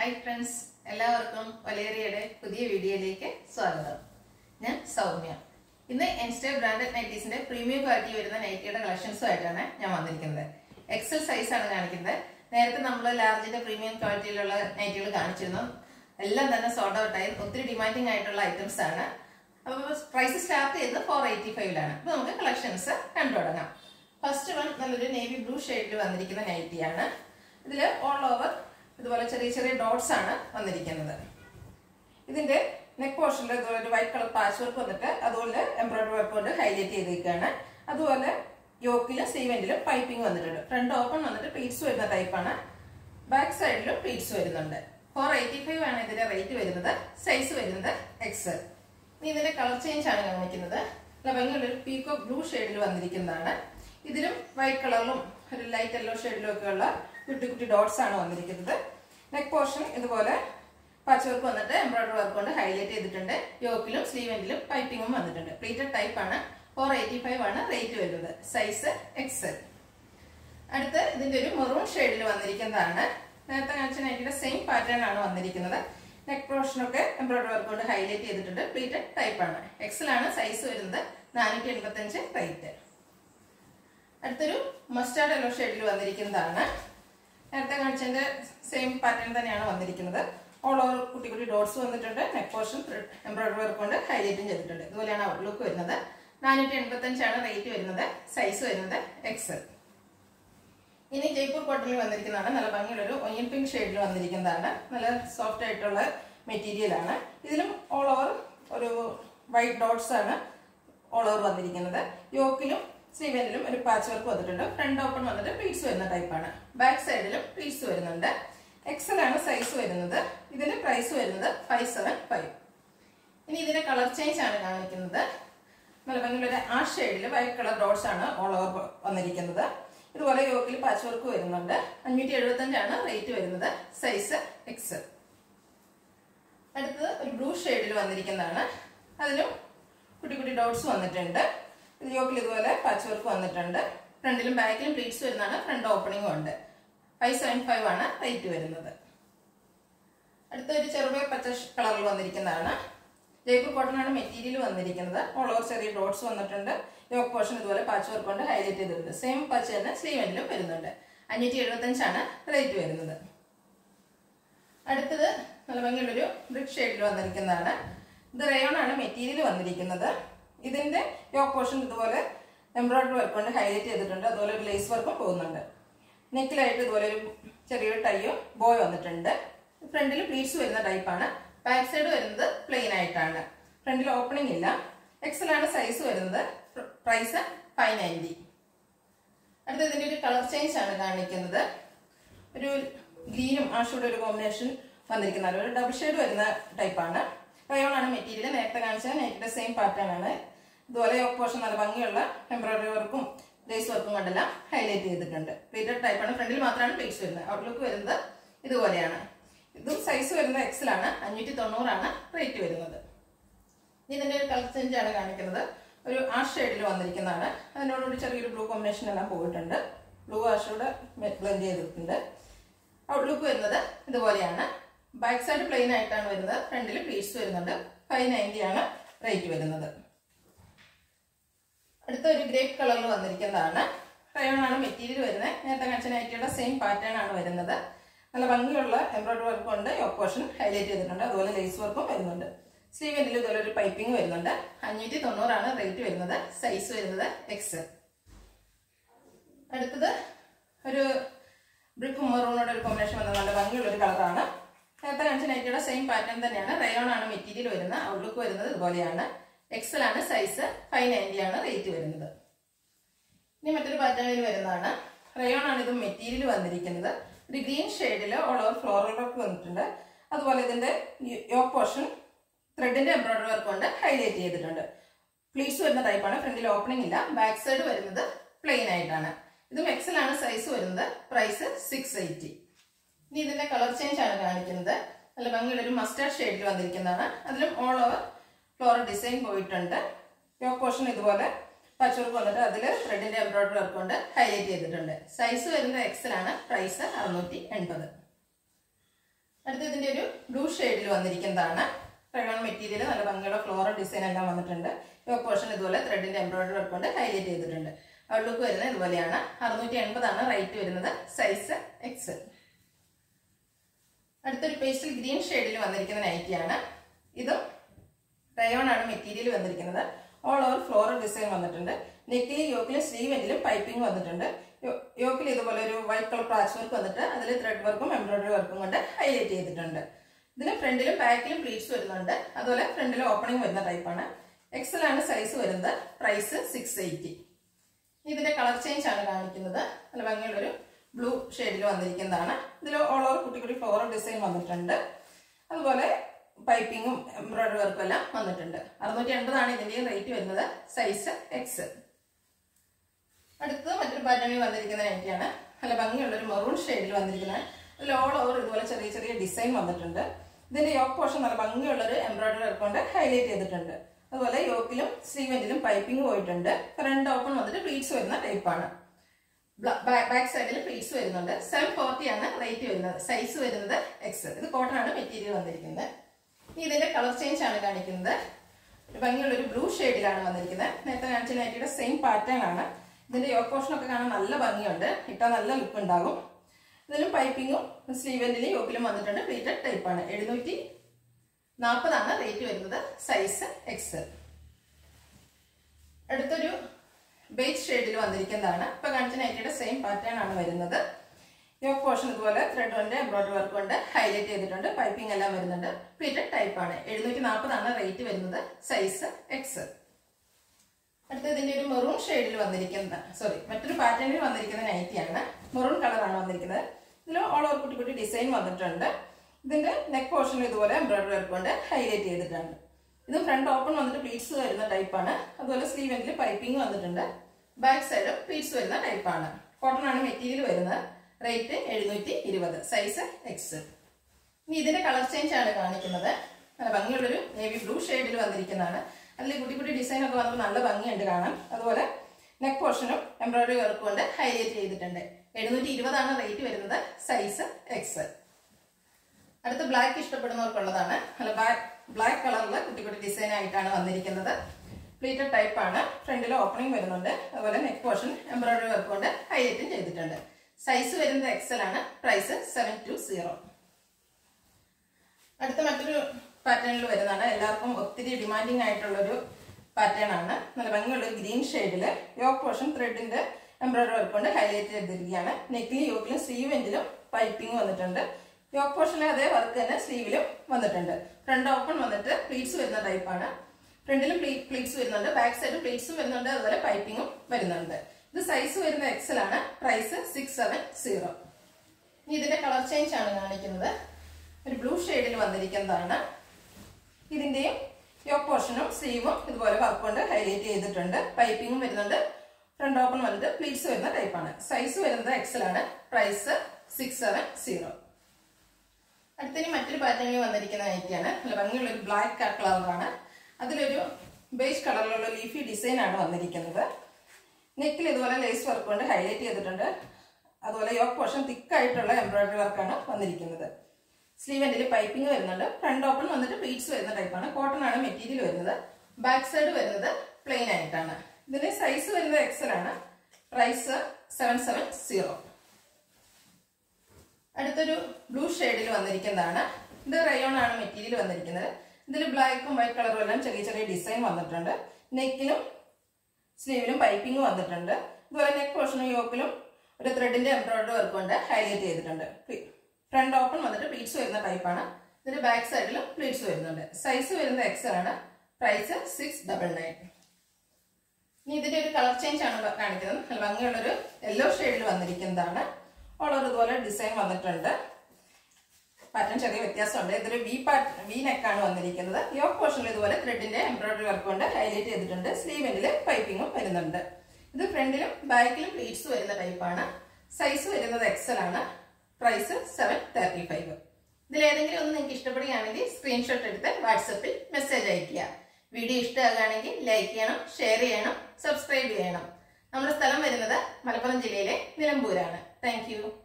hi friends എല്ലാവർക്കും വലേറിയയുടെ പുതിയ വീഡിയോയിലേക്ക് സ്വാഗതം ഞാൻ സൗമ്യ ഇന്ന് എൻസ്റ്റേ ബ്രാൻഡഡ് നൈറ്റീസിന്റെ പ്രീമിയം ക്വാളിറ്റി വരുന്ന നൈറ്റിയുടെ കളക്ഷൻസുമായിട്ടാണ് ഞാൻ വന്നിരിക്കുന്നത് എക്സൽ സൈസ് ആണ് കാണിക്കുന്നത് നേരത്തെ നമ്മൾ ലാർജിന്റെ പ്രീമിയം ക്വാളിറ്റിയിലുള്ള നൈറ്റികൾ കാണിച്ചിരുന്നു എല്ലാം തന്നെ സോൾഡ് ഔട്ട് ആയി ഒത്തിരി ഡിമാൻഡിങ് ആയിട്ടുള്ള ഐറ്റംസ് ആണ് അപ്പോൾ പ്രൈസ് സ്റ്റാർട്ട് ചെയ്യുന്നത് ഫോർ എയ്റ്റി ഫൈവിലാണ് അപ്പോൾ നമുക്ക് കളക്ഷൻസ് കണ്ടു തുടങ്ങാം ഫസ്റ്റ് വൺ നല്ലൊരു നേവി ബ്ലൂ ഷെയ്ഡിൽ വന്നിരിക്കുന്ന നൈറ്റിയാണ് ഇതിൽ ഓൾ ഓവർ ഇതുപോലെ ചെറിയ ചെറിയ ഡോട്ട്സ് ആണ് വന്നിരിക്കുന്നത് ഇതിന്റെ നെക്ക് പോർഷനിൽ ഇതുപോലെ ഒരു വൈറ്റ് കളർ പാച്ച് വർക്ക് വന്നിട്ട് അതുപോലെ എംബ്രോയിഡറി വർക്ക് കൊണ്ട് ഹൈലൈറ്റ് ചെയ്തിരിക്കുകയാണ് അതുപോലെ യോക്കിലും സീവെന്റിലും പൈപ്പിംഗ് വന്നിട്ടുണ്ട് ഫ്രണ്ട് ഓപ്പൺ വന്നിട്ട് പ്ലീറ്റ്സ് വരുന്ന ടൈപ്പാണ് ബാക്ക് സൈഡിലും പ്ലീറ്റ്സ് വരുന്നുണ്ട് ഫോർ എയ്റ്റി ഫൈവ് ആണ് ഇതിന്റെ റേറ്റ് വരുന്നത് സൈസ് വരുന്നത് എക്സ് ഇനി ഇതിന്റെ കളർ ചേഞ്ച് ആണ് കാണിക്കുന്നത് നല്ല ഭംഗിയുള്ള ഒരു പീക്കോ ബ്ലൂ ഷെയ്ഡിൽ വന്നിരിക്കുന്നതാണ് ഇതിലും വൈറ്റ് കളറിലും ഒരു ലൈറ്റ് യെല്ലോ ഷെയ്ഡിലും ഒക്കെ ഉള്ള കുട്ടി കുട്ടി ഡോട്ട്സ് ആണ് വന്നിരിക്കുന്നത് നെക്ക് പോർഷൻ ഇതുപോലെ പാച്ച് വർക്ക് വന്നിട്ട് എംബ്രോയിഡറി വർക്ക് കൊണ്ട് ഹൈലൈറ്റ് ചെയ്തിട്ടുണ്ട് യോക്കിലും സ്ലീവെന്റിലും പൈപ്പിങ്ങും വന്നിട്ടുണ്ട് പ്ലീറ്റഡ് ടൈപ്പ് ആണ് ഫോർ എയ്റ്റി ഫൈവ് ആണ് റേറ്റ് വരുന്നത് സൈസ് എക്സ് അടുത്ത് ഇതിന്റെ ഒരു മെറൂൺ ഷെയ്ഡിൽ വന്നിരിക്കുന്നതാണ് നേരത്തെ കാണിച്ച നൈറ്റിയുടെ സെയിം പാറ്റേൺ ആണ് വന്നിരിക്കുന്നത് നെക്ക് പോർഷനൊക്കെ എംബ്രോയിഡറി വർക്ക് കൊണ്ട് ഹൈലൈറ്റ് ചെയ്തിട്ടുണ്ട് പ്ലീറ്റഡ് ടൈപ്പ് ആണ് എക്സൽ ആണ് സൈസ് വരുന്നത് നാനൂറ്റി എൺപത്തി അഞ്ച് റേറ്റ് അടുത്തൊരു മസ്റ്റാർഡ് യെല്ലോ ഷെയ്ഡിൽ വന്നിരിക്കുന്നതാണ് നേരത്തെ കാണിച്ചതിന്റെ സെയിം പാറ്റേൺ തന്നെയാണ് വന്നിരിക്കുന്നത് ഓൾ ഓവർ കുട്ടി കുട്ടി ഡോട്ട്സ് വന്നിട്ടുണ്ട് നെക്ക് പോർഷൻ എംബ്രോയിഡറി വർക്ക് കൊണ്ട് ഹൈലൈറ്റും ചെയ്തിട്ടുണ്ട് ഇതുപോലെയാണ് ഔട്ട്ലുക്ക് വരുന്നത് നാനൂറ്റി എൺപത്തി അഞ്ചാണ് റേറ്റ് വരുന്നത് സൈസ് വരുന്നത് എക്സ് ഇനി ജയ്പൂർ കോട്ടണിൽ വന്നിരിക്കുന്നതാണ് നല്ല ഭംഗിയുള്ള ഒരു ഒനിയൻ പിങ്ക് ഷെയ്ഡിൽ വന്നിരിക്കുന്നതാണ് നല്ല സോഫ്റ്റ് ആയിട്ടുള്ള മെറ്റീരിയൽ ആണ് ഇതിലും ഓൾ ഓവർ ഒരു വൈറ്റ് ഡോട്ട്സ് ആണ് ഓൾ ഓവർ വന്നിരിക്കുന്നത് യോക്കിലും സ്ലീവെന്റിലും ഒരു പാച്ച് വർക്ക് വന്നിട്ടുണ്ട് ഫ്രണ്ട് ഓപ്പൺ വന്നിട്ട് പ്ലീറ്റ്സ് വരുന്ന ടൈപ്പാണ് ബാക്ക് സൈഡിലും പ്ലീറ്റ്സ് വരുന്നുണ്ട് എക്സൽ ആണ് സൈസ് വരുന്നത് ഇതിന്റെ പ്രൈസ് വരുന്നത് ഫൈവ് സെവൻ ഫൈവ് ഇനി ഇതിന്റെ കളർ ചേഞ്ച് ആണ് കാണിക്കുന്നത് നല്ല ഭംഗിയുള്ള ഒരു ആ ഷെയ്ഡിൽ വൈറ്റ് കളർ ഡോട്ട്സ് ആണ് ഓൾ ഓവർ വന്നിരിക്കുന്നത് ഇതുപോലെ യോക്കിൽ പാച്ച് വർക്ക് വരുന്നുണ്ട് അഞ്ഞൂറ്റി എഴുപത്തി അഞ്ചാണ് റേറ്റ് വരുന്നത് സൈസ് എക്സ് അടുത്തത് ഒരു ബ്ലൂ ഷെയ്ഡിൽ വന്നിരിക്കുന്നതാണ് അതിലും കുട്ടി കുട്ടി ഡോട്ട്സ് വന്നിട്ടുണ്ട് ഇത് യോക്കിൽ ഇതുപോലെ പാച്ച് വർക്ക് വന്നിട്ടുണ്ട് ഫ്രണ്ടിലും ബാക്കിലും പ്ലീറ്റ്സ് വരുന്നതാണ് ഫ്രണ്ട് ഓപ്പണിംഗും ഉണ്ട് ഫൈവ് സെവൻ ഫൈവ് ആണ് റേറ്റ് വരുന്നത് അടുത്ത ഒരു ചെറുപയർ പച്ച കളറിൽ വന്നിരിക്കുന്നതാണ് ജയ്പൂർ കോട്ടൺ ആണ് മെറ്റീരിയൽ വന്നിരിക്കുന്നത് ഓൾ ഓവർ ചെറിയ ഡോട്ട്സ് വന്നിട്ടുണ്ട് യോക്ക് പോർഷൻ ഇതുപോലെ പാച്ച് വർക്ക് കൊണ്ട് ഹൈലൈറ്റ് ചെയ്തിട്ടുണ്ട് സെയിം പച്ച തന്നെ സ്ലീവെന്റിലും വരുന്നുണ്ട് അഞ്ഞൂറ്റി എഴുപത്തി അഞ്ചാണ് റേറ്റ് വരുന്നത് അടുത്തത് നല്ല ഭംഗിയുള്ളൊരു ബ്രിക് ഷെയ്ഡിൽ വന്നിരിക്കുന്നതാണ് ഇത് റയോൺ ആണ് മെറ്റീരിയൽ വന്നിരിക്കുന്നത് ഇതിന്റെ യോക്ക് പോർഷൻ ഇതുപോലെ എംബ്രോയിഡറി വർക്ക് കൊണ്ട് ഹൈലൈറ്റ് ചെയ്തിട്ടുണ്ട് അതുപോലെ ഒരു ലേസ് വർക്കും പോകുന്നുണ്ട് നെക്കിലായിട്ട് ഇതുപോലെ ഒരു ചെറിയൊരു ടൈയും ബോയ് വന്നിട്ടുണ്ട് ഫ്രണ്ടിൽ പ്ലീറ്റ്സ് വരുന്ന ടൈപ്പാണ് ബാക്ക് സൈഡ് വരുന്നത് പ്ലെയിൻ ആയിട്ടാണ് ഫ്രണ്ടിൽ ഓപ്പണിംഗ് ഇല്ല എക്സൽ ആണ് സൈസ് വരുന്നത് പ്രൈസ് ഫൈവ് നയൻറ്റി അടുത്ത ഇതിന്റെ ഒരു കളർ ചേഞ്ച് ആണ് കാണിക്കുന്നത് ഒരു ഗ്രീനും ആഷുടെ ഒരു കോമ്പിനേഷൻ വന്നിരിക്കുന്നത് ഒരു ഡബിൾ ഷെയ്ഡ് വരുന്ന ടൈപ്പാണ് റയോൺ ആണ് മെറ്റീരിയൽ നേരത്തെ കാണിച്ച നെറ്റിന്റെ സെയിം പാറ്റേൺ ആണ് ഇതുപോലെ പോർഷൻ നല്ല ഭംഗിയുള്ള എംബ്രോയിഡറി വർക്കും ലേസ് വർക്കും കൊണ്ടെല്ലാം ഹൈലൈറ്റ് ചെയ്തിട്ടുണ്ട് പ്ലീറ്റഡ് ടൈപ്പാണ് ഫ്രണ്ടിൽ മാത്രമാണ് പ്ലേസ് വരുന്നത് ഔട്ട്ലുക്ക് വരുന്നത് ഇതുപോലെയാണ് ഇതും സൈസ് വരുന്നത് എക്സലാണ് അഞ്ഞൂറ്റി തൊണ്ണൂറാണ് റേറ്റ് വരുന്നത് ഇതിന്റെ ഒരു കളർ ചേഞ്ച് ആണ് കാണിക്കുന്നത് ഒരു ആ ഷെയ്ഡിൽ വന്നിരിക്കുന്നതാണ് അതിനോടൊരു ചെറിയൊരു ബ്ലൂ കോമ്പിനേഷൻ എല്ലാം പോയിട്ടുണ്ട് ബ്ലൂ ആഷോട് ബ്ലെൻഡ് ചെയ്തിട്ടുണ്ട് ഔട്ട്ലുക്ക് വരുന്നത് ഇതുപോലെയാണ് ബാക്ക് സൈഡ് പ്ലെയിൻ ആയിട്ടാണ് വരുന്നത് ഫ്രണ്ടിൽ പ്ലീറ്റ്സ് വരുന്നുണ്ട് ഫൈവ് നയൻറ്റി ആണ് റേറ്റ് വരുന്നത് അടുത്ത ഒരു ഗ്രേപ്പ് കളറിൽ വന്നിരിക്കുന്നതാണ് റയോൺ ആണ് മെറ്റീരിയൽ വരുന്നത് നേരത്തെ കാണിച്ച നൈറ്റിയുടെ സെയിം പാറ്റേൺ ആണ് വരുന്നത് നല്ല ഭംഗിയുള്ള എംബ്രോയിഡറി വർക്ക് കൊണ്ട് യോക്ക് പോർഷൻ ഹൈലൈറ്റ് ചെയ്തിട്ടുണ്ട് അതുപോലെ ലേസ് വർക്കും വരുന്നുണ്ട് സ്ലീവെന്റിൽ ഇതുപോലെ ഒരു പൈപ്പിംഗ് വരുന്നുണ്ട് അഞ്ഞൂറ്റി തൊണ്ണൂറാണ് റേറ്റ് വരുന്നത് സൈസ് വരുന്നത് എക്സ് അടുത്തത് ഒരു ബ്രിക്ക് മെറൂണോട് ഒരു കോമ്പിനേഷൻ വന്ന നല്ല ഭംഗിയുള്ള ഒരു കളറാണ് നേരത്തെ കാണിച്ച നൈറ്റിയുടെ സെയിം പാറ്റേൺ തന്നെയാണ് റയോൺ ആണ് മെറ്റീരിയൽ വരുന്നത് ഔട്ട്ലുക്ക് വരുന്നത് ഇതുപോലെയാണ് എക്സൽ ആണ് സൈസ് ഫൈവ് നയൻറ്റി ആണ് റേറ്റ് വരുന്നത് ഇനി മറ്റൊരു പാറ്റേണിൽ വരുന്നതാണ് റയോൺ ആണ് ഇത് മെറ്റീരിയൽ വന്നിരിക്കുന്നത് ഒരു ഗ്രീൻ ഷെയ്ഡിൽ ഓൾ ഓവർ ഫ്ലോറൽ വർക്ക് വന്നിട്ടുണ്ട് അതുപോലെ ഇതിന്റെ യോക്ക് പോർഷൻ ത്രെഡിന്റെ എംബ്രോയിഡറി വർക്ക് കൊണ്ട് ഹൈലൈറ്റ് ചെയ്തിട്ടുണ്ട് പ്ലീറ്റ്സ് വരുന്ന ടൈപ്പാണ് ഫ്രണ്ടിൽ ഓപ്പണിംഗ് ഇല്ല ബാക്ക് സൈഡ് വരുന്നത് പ്ലെയിൻ ആയിട്ടാണ് ഇതും എക്സൽ ആണ് സൈസ് വരുന്നത് പ്രൈസ് സിക്സ് എയ്റ്റി ഇനി ഇതിന്റെ കളർ ചേഞ്ച് ആണ് കാണിക്കുന്നത് നല്ല ഭംഗിയുള്ള ഒരു മസ്റ്റാർഡ് ഷെയ്ഡിൽ വന്നിരിക്കുന്നതാണ് അതിലും ഓൾ ഓവർ ഫ്ലോറൽ ഡിസൈൻ പോയിട്ടുണ്ട് യോക്ക് പോർഷൻ ഇതുപോലെ പച്ചവർക്ക് വന്നിട്ട് അതിൽ ത്രെഡിന്റെ എംബ്രോയിഡറി വർക്ക് കൊണ്ട് ഹൈലൈറ്റ് ചെയ്തിട്ടുണ്ട് സൈസ് വരുന്നത് എക്സൽ ആണ് പ്രൈസ് അറുന്നൂറ്റി എൺപത് അടുത്ത ഇതിന്റെ ഒരു ബ്ലൂ ഷെയ്ഡിൽ വന്നിരിക്കുന്നതാണ് റയോൺ മെറ്റീരിയൽ നല്ല ഭംഗിയുള്ള ഫ്ലോറൽ ഡിസൈൻ എല്ലാം വന്നിട്ടുണ്ട് യോക്ക് പോർഷൻ ഇതുപോലെ ത്രെഡിന്റെ എംബ്രോയിഡറി വർക്ക് കൊണ്ട് ഹൈലൈറ്റ് ചെയ്തിട്ടുണ്ട് ഔട്ട്ലുക്ക് വരുന്നത് ഇതുപോലെയാണ് അറുന്നൂറ്റി എൺപതാണ് റേറ്റ് വരുന്നത് സൈസ് എക്സ് അടുത്തൊരു പേസ്റ്റൽ ഗ്രീൻ ഷെയ്ഡിൽ വന്നിരിക്കുന്ന നൈറ്റിയാണ് ഇതും റയോൺ ആണ് മെറ്റീരിയൽ വന്നിരിക്കുന്നത് ഓൾ ഓവർ ഫ്ലോറൽ ഡിസൈൻ വന്നിട്ടുണ്ട് നെക്കിലും യോക്കിലും സ്ലീവെന്റിലും പൈപ്പിംഗ് വന്നിട്ടുണ്ട് യോക്കിൽ ഇതുപോലെ ഒരു വൈറ്റ് കളർ പാച്ച് വർക്ക് വന്നിട്ട് അതിൽ ത്രെഡ് വർക്കും എംബ്രോയിഡറി വർക്കും കൊണ്ട് ഹൈലൈറ്റ് ചെയ്തിട്ടുണ്ട് ഇതിന് ഫ്രണ്ടിലും ബാക്കിലും പ്ലീറ്റ്സ് വരുന്നുണ്ട് അതുപോലെ ഫ്രണ്ടിൽ ഓപ്പണിംഗ് വരുന്ന ടൈപ്പാണ് എക്സൽ ആണ് സൈസ് വരുന്നത് പ്രൈസ് സിക്സ് എയ്റ്റി ഇതിന്റെ കളർ ചേഞ്ച് ആണ് കാണിക്കുന്നത് നല്ല ഭംഗിയുള്ളൊരു ബ്ലൂ ഷെയ്ഡിൽ വന്നിരിക്കുന്നതാണ് ഇതിൽ ഓൾ ഓവർ കുട്ടി കുട്ടി ഫ്ലോറൽ ഡിസൈൻ വന്നിട്ടുണ്ട് അതുപോലെ പൈപ്പിങ്ങും എംബ്രോയിഡറി വർക്കും എല്ലാം വന്നിട്ടുണ്ട് അറുന്നൂറ്റി എൺപതാണ് ഇതിന്റെ റേറ്റ് വരുന്നത് സൈസ് എക്സ് അടുത്തത് മറ്റൊരു പാറ്റേണിൽ വന്നിരിക്കുന്ന നൈറ്റിയാണ് നല്ല ഭംഗിയുള്ള ഒരു മെറൂൺ ഷെയ്ഡിൽ വന്നിരിക്കുന്നത് അതിൽ ഓൾ ഓവർ ഇതുപോലെ ചെറിയ ചെറിയ ഡിസൈൻ വന്നിട്ടുണ്ട് ഇതിന്റെ യോക്ക് പോർഷൻ നല്ല ഭംഗിയുള്ള ഒരു എംബ്രോയിഡറി വർക്ക് കൊണ്ട് ഹൈലൈറ്റ് ചെയ്തിട്ടുണ്ട് അതുപോലെ യോക്കിലും സ്ലീവെന്റിലും പൈപ്പിംഗ് പോയിട്ടുണ്ട് ഫ്രണ്ട് ഓപ്പൺ വന്നിട്ട് പ്ലീറ്റ്സ് വരുന്ന ടൈപ്പാണ് ബാക്ക് സൈഡിൽ പ്ലീറ്റ്സ് വരുന്നുണ്ട് സെവൻ ഫോർട്ടി ആണ് റേറ്റ് വരുന്നത് സൈസ് വരുന്നത് എക്സ് ഇത് കോട്ടൺ ആണ് മെറ്റീരിയൽ വന്നിരിക്കുന്നത് ഇനി ഇതിന്റെ കളർ ചേഞ്ച് ആണ് കാണിക്കുന്നത് ഒരു ഭംഗിയുള്ള ഒരു ബ്ലൂ ഷെയ്ഡിലാണ് വന്നിരിക്കുന്നത് നേരത്തെ കാണിച്ച നൈറ്റിയുടെ സെയിം പാറ്റേൺ ആണ് ഇതിന്റെ യോക്ക് പോർഷൻ ഒക്കെ കാണാൻ നല്ല ഭംഗിയുണ്ട് ഇട്ടാൽ നല്ല ലുക്ക് ഉണ്ടാകും ഇതിലും പൈപ്പിങ്ങും സ്ലീവെന്റിലും യോക്കിലും വന്നിട്ടുണ്ട് പ്ലീറ്റഡ് ടൈപ്പാണ് എഴുന്നൂറ്റി നാൽപ്പതാണ് റേറ്റ് വരുന്നത് സൈസ് എക്സ് അടുത്തൊരു ബേജ് ഷെയ്ഡിൽ വന്നിരിക്കുന്നതാണ് ഇപ്പൊ കാണിച്ച നൈറ്റിയുടെ സെയിം പാറ്റേൺ ആണ് വരുന്നത് യോക്ക് പോർഷൻ ഇതുപോലെ ത്രെഡ് കൊണ്ട് എംബ്രോയിഡറി വർക്ക് കൊണ്ട് ഹൈലൈറ്റ് ചെയ്തിട്ടുണ്ട് പൈപ്പിംഗ് എല്ലാം വരുന്നുണ്ട് പ്ലീറ്റഡ് ടൈപ്പ് ആണ് എഴുന്നൂറ്റി നാൽപ്പതാണ് റേറ്റ് വരുന്നത് സൈസ് എക്സ് അടുത്ത ഇതിന്റെ ഒരു മെറൂൺ ഷെയ്ഡിൽ വന്നിരിക്കുന്ന സോറി മറ്റൊരു പാറ്റേണിൽ വന്നിരിക്കുന്ന നൈറ്റിയാണ് മെറൂൺ കളറാണ് വന്നിരിക്കുന്നത് ഇതിൽ ഓൾ ഓവർ കുട്ടി കുട്ടി ഡിസൈൻ വന്നിട്ടുണ്ട് ഇതിന്റെ നെക്ക് പോർഷൻ ഇതുപോലെ എംബ്രോയിഡറി വർക്ക് കൊണ്ട് ഹൈലൈറ്റ് ചെയ്തിട്ടുണ്ട് ഇത് ഫ്രണ്ട് ഓപ്പൺ വന്നിട്ട് പ്ലീറ്റ്സ് വരുന്ന ടൈപ്പാണ് അതുപോലെ സ്ലീവ് എൻഡിൽ പൈപ്പിംഗ് വന്നിട്ടുണ്ട് ബാക്ക് സൈഡും പ്ലീറ്റ്സ് വരുന്ന ടൈപ്പാണ് കോട്ടൺ ആണ് മെറ്റീരിയൽ വരുന്നത് റേറ്റ് എഴുന്നൂറ്റി ഇരുപത് സൈസ് എക്സ് ഇനി ഇതിന്റെ കളർ ചേഞ്ച് ആണ് കാണിക്കുന്നത് നല്ല ഭംഗിയുള്ളൊരു നേവി ബ്ലൂ ഷെയ്ഡിൽ വന്നിരിക്കുന്നതാണ് അതിൽ കുട്ടി കുട്ടി ഡിസൈൻ ഒക്കെ വന്നപ്പോൾ നല്ല ഭംഗിയുണ്ട് കാണാൻ അതുപോലെ നെക്ക് പോർഷനും എംബ്രോയിഡറി വർക്ക് കൊണ്ട് ഹൈലൈറ്റ് ചെയ്തിട്ടുണ്ട് എഴുന്നൂറ്റി ഇരുപതാണ് റേറ്റ് വരുന്നത് സൈസ് എക്സ് അടുത്ത ബ്ലാക്ക് ഇഷ്ടപ്പെടുന്നവർക്കുള്ളതാണ് നല്ല ബ്ലാക്ക് കളറിൽ കുട്ടി കുട്ടി ഡിസൈൻ ആയിട്ടാണ് വന്നിരിക്കുന്നത് പ്ലീറ്റഡ് ടൈപ്പ് ആണ് ഫ്രണ്ടിൽ ഓപ്പണിംഗ് വരുന്നുണ്ട് അതുപോലെ നെക്ക് പോർഷൻ എംബ്രോയിഡറി വർക്ക് കൊണ്ട് ഹൈലൈറ്റും ചെയ്തിട്ടുണ്ട് സൈസ് വരുന്നത് എക്സൽ ആണ് പ്രൈസ് സെവൻ ടു സീറോ അടുത്ത മറ്റൊരു പാറ്റേണിൽ വരുന്നതാണ് എല്ലാവർക്കും ഒത്തിരി ഡിമാൻഡിങ് ആയിട്ടുള്ളൊരു പാറ്റേൺ ആണ് നല്ല ഭംഗിയുള്ള ഒരു ഗ്രീൻ ഷെയ്ഡിൽ യോക്ക് പോർഷൻ ത്രെഡിന്റെ എംബ്രോയിഡറി വർക്ക് കൊണ്ട് ഹൈലൈറ്റ് ചെയ്തിരിക്കുകയാണ് നെക്കിലും യോക്കിലും സ്ലീവ് എൻഡിലും പൈപ്പിംഗ് വന്നിട്ടുണ്ട് യോക്ക് പോർഷനിലെ അതേ വർക്ക് തന്നെ സ്ലീവിലും വന്നിട്ടുണ്ട് ഫ്രണ്ട് ഓപ്പൺ വന്നിട്ട് പ്ലീറ്റ്സ് വരുന്ന ടൈപ്പാണ് ഫ്രണ്ടിലും പ്ലീറ്റ്സ് വരുന്നുണ്ട് ബാക്ക് സൈഡ് പ്ലീറ്റ്സും വരുന്നുണ്ട് അതുപോലെ പൈപ്പിങ്ങും വരുന്നുണ്ട് ഇത് സൈസ് വരുന്ന എക്സൽ ആണ് പ്രൈസ് സിക്സ് സെവൻ സീറോ ഇനി ഇതിന്റെ കളർ ചേഞ്ച് ആണ് കാണിക്കുന്നത് ഒരു ബ്ലൂ ഷെയ്ഡിൽ വന്നിരിക്കുന്നതാണ് ഇതിന്റെയും യോക്ക് പോർഷനും സ്ലീവും ഇതുപോലെ വർക്ക് കൊണ്ട് ഹൈലൈറ്റ് ചെയ്തിട്ടുണ്ട് പൈപ്പിങ്ങും വരുന്നുണ്ട് ഫ്രണ്ട് ഓപ്പൺ വന്നിട്ട് പ്ലീറ്റ്സ് വരുന്ന ടൈപ്പാണ് സൈസ് വരുന്നത് എക്സൽ ആണ് പ്രൈസ് സിക്സ് സെവൻ സീറോ അടുത്തതിന് മറ്റൊരു പാറ്റേണിൽ വന്നിരിക്കുന്ന നൈറ്റിയാണ് നല്ല ഭംഗിയുള്ള ഒരു ബ്ലാക്ക് കളറാണ് അതിലൊരു ബേജ് കളറിലുള്ള ലീഫി ഡിസൈൻ ആണ് വന്നിരിക്കുന്നത് നെക്കിൽ ഇതുപോലെ ലേസ് വർക്ക് കൊണ്ട് ഹൈലൈറ്റ് ചെയ്തിട്ടുണ്ട് അതുപോലെ യോക്ക് പോർഷൻ തിക്കായിട്ടുള്ള എംബ്രോയിഡറി വർക്കാണ് വന്നിരിക്കുന്നത് സ്ലീവ് എൻഡിൽ പൈപ്പിംഗ് വരുന്നുണ്ട് ഫ്രണ്ട് ഓപ്പൺ വന്നിട്ട് പ്ലീറ്റ്സ് വരുന്ന ടൈപ്പാണ് കോട്ടൺ ആണ് മെറ്റീരിയൽ വരുന്നത് ബാക്ക് സൈഡ് വരുന്നത് പ്ലെയിൻ ആയിട്ടാണ് ഇതിന്റെ സൈസ് വരുന്നത് എക്സൽ ആണ് പ്രൈസ് സെവൻ സെവൻ സീറോ അടുത്തൊരു ബ്ലൂ ഷെയ്ഡിൽ വന്നിരിക്കുന്നതാണ് ഇത് റയോൺ ആണ് മെറ്റീരിയൽ വന്നിരിക്കുന്നത് ഇതിൽ ബ്ലാക്കും വൈറ്റ് കളറും എല്ലാം ചെറിയ ചെറിയ ഡിസൈൻ വന്നിട്ടുണ്ട് നെക്കിലും സ്ലീവിലും പൈപ്പിംഗ് വന്നിട്ടുണ്ട് ഇതുപോലെ നെക്ക് പോർഷനും യോക്കിലും ഒരു ത്രെഡിന്റെ എംബ്രോയിഡറി വർക്ക് കൊണ്ട് ഹൈലൈറ്റ് ചെയ്തിട്ടുണ്ട് ഫ്രണ്ട് ഓപ്പൺ വന്നിട്ട് പ്ലീറ്റ്സ് വരുന്ന ടൈപ്പാണ് ഇതിന്റെ ബാക്ക് സൈഡിലും പ്ലീറ്റ്സ് വരുന്നുണ്ട് സൈസ് വരുന്നത് എക്സൽ ആണ് പ്രൈസ് സിക്സ് ഡബിൾ നയൻ ഇനി ഇതിന്റെ ഒരു കളർ ചേഞ്ച് ആണ് കാണിക്കുന്നത് നല്ല ഭംഗിയുള്ളൊരു യെല്ലോ ഷെയ്ഡിൽ വന്നിരിക്കുന്നതാണ് ഓളർ ഇതുപോലെ ഡിസൈൻ വന്നിട്ടുണ്ട് പാറ്റേൺ ചെറിയ വ്യത്യാസമുണ്ട് ഇതൊരു വി പാറ്റ് വി നെക്കാണ് വന്നിരിക്കുന്നത് യോക്ക് പോർഷനിൽ ഇതുപോലെ ത്രെഡിന്റെ എംബ്രോയിഡറി വർക്ക് കൊണ്ട് ഹൈലൈറ്റ് ചെയ്തിട്ടുണ്ട് സ്ലീവെന്റിൽ പൈപ്പിങ്ങും വരുന്നുണ്ട് ഇത് ഫ്രണ്ടിലും ബാക്കിലും പ്ലീറ്റ്സ് വരുന്ന ടൈപ്പാണ് സൈസ് വരുന്നത് എക്സൽ ആണ് പ്രൈസ് സെവൻ തേർട്ടി ഫൈവ് ഇതിൽ ഏതെങ്കിലും ഒന്ന് നിങ്ങൾക്ക് ഇഷ്ടപ്പെടുകയാണെങ്കിൽ സ്ക്രീൻഷോട്ട് എടുത്ത് വാട്സപ്പിൽ മെസ്സേജ് അയയ്ക്കുക വീഡിയോ ഇഷ്ടമാകുകയാണെങ്കിൽ ലൈക്ക് ചെയ്യണം ഷെയർ ചെയ്യണം സബ്സ്ക്രൈബ് ചെയ്യണം നമ്മുടെ സ്ഥലം വരുന്നത് മലപ്പുറം ജില്ലയിലെ നിലമ്പൂരാണ് താങ്ക്